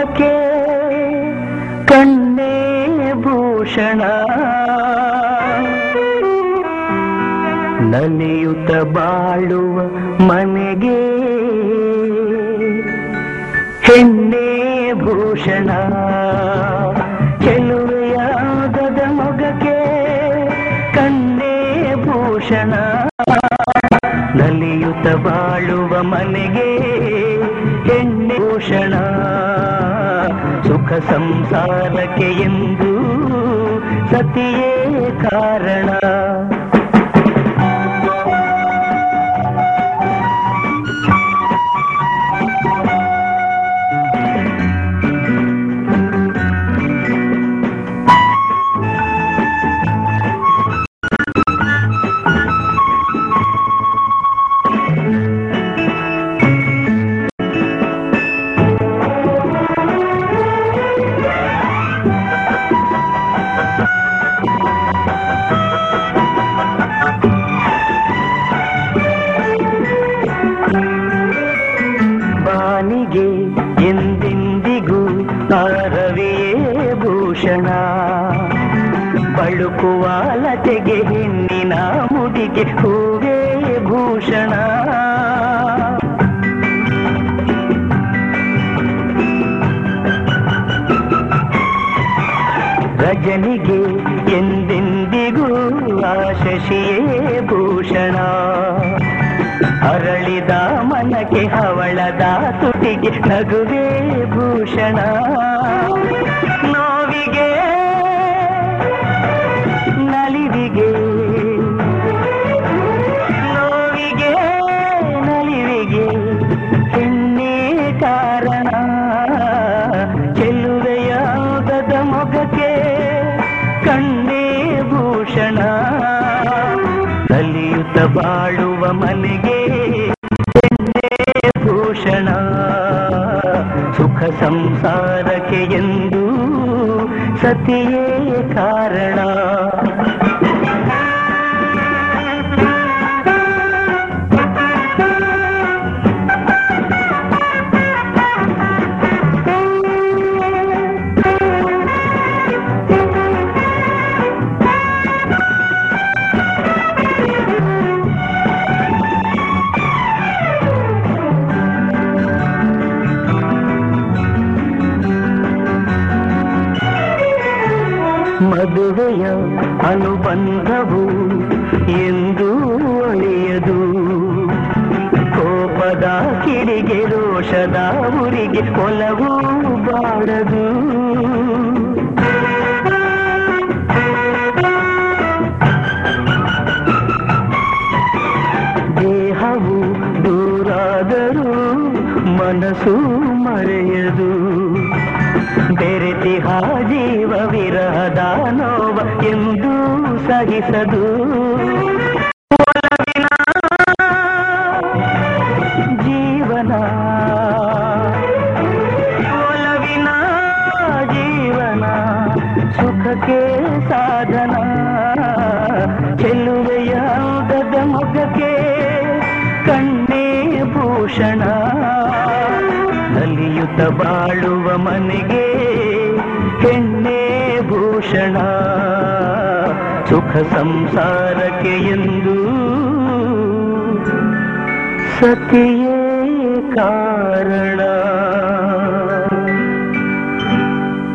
ಮೊಗಕ್ಕೆ ಕಣ್ಣೇ ಭೂಷಣ ನಲಿಯುತ್ತ ಬಾಳುವ ಮನೆಗೆ ಹೆಣ್ಣೆ ಭೂಷಣ ಚೆಲುವೆಯಾಗದ ಮೊಗಕ್ಕೆ ಕಣ್ಣೇ ಭೂಷಣ ನಲಿಯುತ್ತ ಬಾಳುವ ಮನೆಗೆ ಹೆಣ್ಣೆ ಭೂಷಣ ಸುಖ ಸಂಸಾರಕ್ಕೆ ಎಂದು ಸತಿಯೇ ಕಾರಣ ಬಾನಿಗೆ ಎಂದೆಂದಿಗೂ ಆರವಿಯೇ ಭೂಷಣ ಬಳುಕುವ ಲತೆಗೆ ಹೆಣ್ಣಿನ ಮುಡಿಗೆ ಹೂವೇ ಭೂಷಣ ರಜನಿಗೆ ಎಂದೆಂದಿಗೂ ಆಶಶಿಯೇ ಭೂಷಣ ಅರಳಿದ ಮನಕ್ಕೆ ಹವಳದ ತುಟಿಗೆ ನಗುವೇ ಭೂಷಣ ನೋವಿಗೆ ನಲಿವಿಗೆ ನೋವಿಗೆ ನಲಿವಿಗೆ ಹೆಣ್ಣೇ ಕಾರಣ ಚೆಲುವೆಯಾಗದ ಮೊಗಕ್ಕೆ ಕಣ್ಣೇ ಭೂಷಣ ಕಲಿಯುತ್ತ ಬಾಳುವ ಮನೆಗೆ ಹೆಣ್ಣೇ ಭೂಷಣ ಸುಖ ಸಂಸಾರಕ್ಕೆ ಎಂದು ಸತಿಯೇ ಕಾರಣ ಮದುವೆಯ ಅನುಬಂಧವು ಎಂದು ಅಳಿಯದು ಕೋಪದ ಕಿಡಿಗೆ ರೋಷದ ಉರಿಗೆ ಒಲವು ಬಾಡದು ದೇಹವು ದೂರಾದರೂ ಮನಸ್ಸು ಮರೆಯದು ಬೆರೆತಿಹ ಜೀವ ವಿರಹದ ನೋವ ಎಂದು ಸಹಿಸದು ಒಲವಿನ ಜೀವನ ಒಲವಿನ ಜೀವನ ಸುಖಕ್ಕೆ ಸಾಧನ ಚೆಲುವೆಯಾಗದ ಮೊಗಕ್ಕೆ ಕಣ್ಣೇ ಭೂಷಣ ನಲಿಯುತ್ತ ಬಾಳುವ ಮನೆಗೆ ಹೆಣ್ಣೇ ಭೂಷಣ ಸುಖ ಸಂಸಾರಕ್ಕೆ ಎಂದು ಸತಿಯೇ ಕಾ